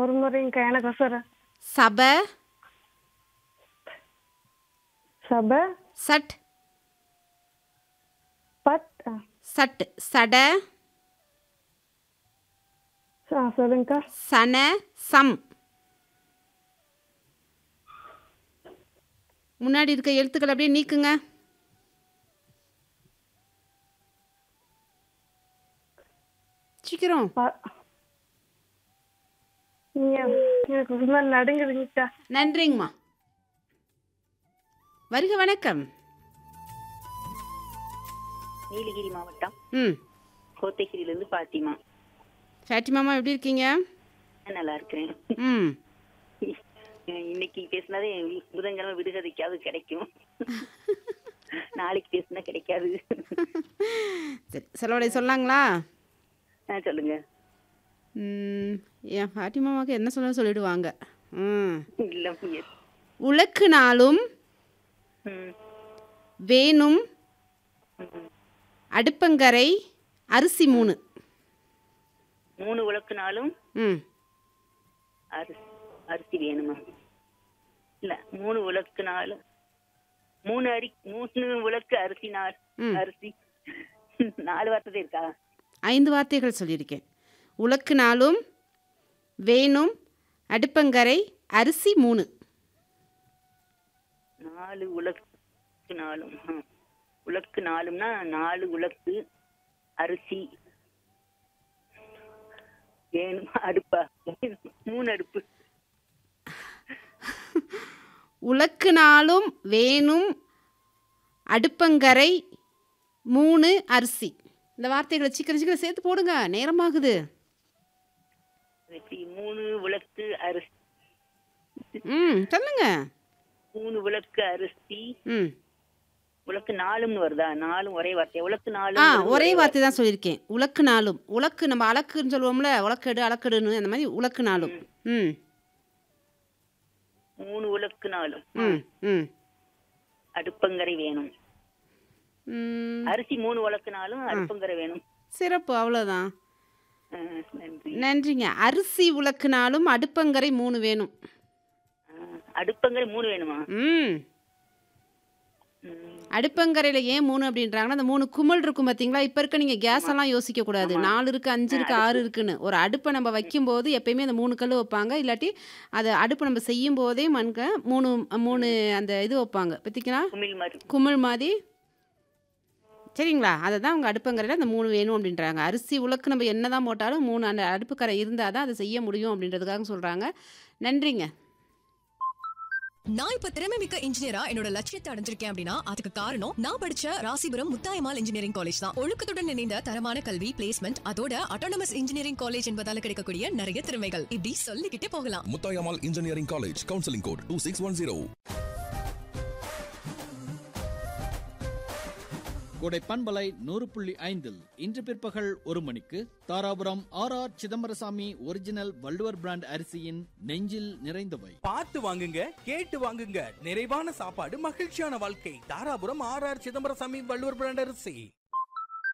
ஒரு முறைங்கக்கா எனக்கு sir சப சப Chhath but ஆ, சட் சட ஆ, சொல்லுங்கக்கா சன சம் முன்னாடி இருக்க எழுத்துக்கள் அப்படியே நீக்குங்க சீக்கிரம் ப- நீங்க எனக்கு ஒரு மாதிரி நடுங்குதுங்கக்கா நன்றிங்கம்மா வருக வணக்கம் நீலகிரி மாவட்டம் ம் கோத்தகிரியிலிருந்து பாத்திமா ஃபேட்டிமாமா எப்படி இருக்கீங்க நான் நல்லா இருக்கிறேன் ம் இன்னைக்கு பேசினதே புதன்கிழமை விடுகதைக்காவது கிடைக்கும் நாளைக்கு பேசினா கிடைக்காது சரி செலவடை சொல்லாங்களா ஆ, சொல்லுங்க ம், என் ஃபாட்டிமாமாவுக்கு என்ன சொல்ல சொல்லிடுவாங்க ம் இல்ல yes. உலக்கு நாளும் ம், வேணும் ம். அடுப்பங்கரை அரிசி மூணு மூணு உலக்குனாலும் ம் அரிசி அரிசி வேணுமா இல்ல மூணு உலக்குனாலும் மூணு அரி மூணு உலக்கு அரிசி நாள் ம். அரிசி நாலு வார்த்தை இருக்கா ஐந்து வார்த்தைகள் சொல்லியிருக்கேன் உலக்கு நாளும் வேணும் அடுப்பங்கரை அரிசி மூணு நாலு உலக்கு நாளும் ஆ. உலக்கு நாலும்னா நாலு உலக்கு அரிசி வேணும் அடுப்பா மூணு அடுப்பு உலக்கு நாளும் வேணும் அடுப்பங்கரை மூணு அரிசி இந்த வார்த்தைகளை சீக்கிரம் சீக்கிரம் சேர்த்து போடுங்க நேரமாகுது எப்படி மூணு உலக்கு அரிசி ம் சொல்லுங்க மூணு உலக்கு அரிசி ம் உலக்கு நாலும்னு வருதா நாலும் ஒரே வார்த்தை உலக்கு நாலு ஆ ஒரே வார்த்தை தான் சொல்லியிருக்கேன் உலக்கு நாளும் உலக்கு நம்ம அலக்குன்னு சொல்லுவோம்ல உலக்கெடு அலக்கெடுன்னு அந்த மாதிரி உலக்கு நாளும் ம் மூணு உலக்கு நாளும் ம் ம் அடுப்பங்கரை வேணும் ம் அரிசி மூணு உலக்குனாலும் அடுப்பங்கரை வேணும் சிறப்பு அவ்வளோதான் ஆ, நன்றி நன்றிங்க அரிசி உலக்குனாலும் அடுப்பங்கரை மூணு வேணும் ஆ, அடுப்பங்கரை மூணு வேணுமா ம் ம், அடுப்பங்கரையில் ஏன் மூணு அப்படின்றாங்கன்னா அந்த மூணு குமிழ் இருக்கும் பார்த்தீங்களா இப்போ இருக்க நீங்கள் கேஸ் எல்லாம் யோசிக்க கூடாது நாலு இருக்கு அஞ்சு இருக்கு ஆறு இருக்குன்னு ஒரு அடுப்பை நம்ம வைக்கும்போது எப்பயுமே அந்த மூணு கல் வைப்பாங்க இல்லாட்டி அது அடுப்பு நம்ம செய்யும் போதே மண்க மூணு மூணு அந்த இது வைப்பாங்க பார்த்தீங்களா குமிழ் மாதிரி குமிழ் மாதிரி சரிங்களா அதை தான் அவங்க அடுப்பங்கரையில் அந்த மூணு வேணும் அப்படின்றாங்க அரிசி உலக்கு நம்ம என்ன தான் போட்டாலும் மூணு அந்த அடுப்புக்கரை இருந்தால் தான் அதை செய்ய முடியும் அப்படின்றதுக்காக சொல்கிறாங்க நன்றிங்க நான் இப்ப திறமை மிக்க இன்ஜினியரா என்னோட லட்சியத்தை அடைஞ்சிருக்கேன் அப்படின்னா அதுக்கு காரணம் நான் படிச்ச ராசிபுரம் முத்தாயமால் இன்ஜினியரிங் காலேஜ் தான் ஒழுக்கத்துடன் இணைந்த தரமான கல்வி பிளேஸ்மெண்ட் அதோட அட்டானமஸ் இன்ஜினியரிங் காலேஜ் என்பதால கிடைக்கக்கூடிய நிறைய திறமைகள் இப்படி சொல்லிக்கிட்டே போகலாம் Muthayammal engineering college counselling code two six one zero Kodai பண்பலை நூறு புள்ளி ஐந்தில் இன்று பிற்பகல் ஒரு மணிக்கு Dharapuram R R Chidambarasamy original Valluvar brand அரிசியின் நெஞ்சில் நிறைந்தவை பார்த்து வாங்குங்க கேட்டு வாங்குங்க நிறைவான சாப்பாடு மகிழ்ச்சியான வாழ்க்கை Dharapuram R R Chidambarasamy Valluvar brand அரிசி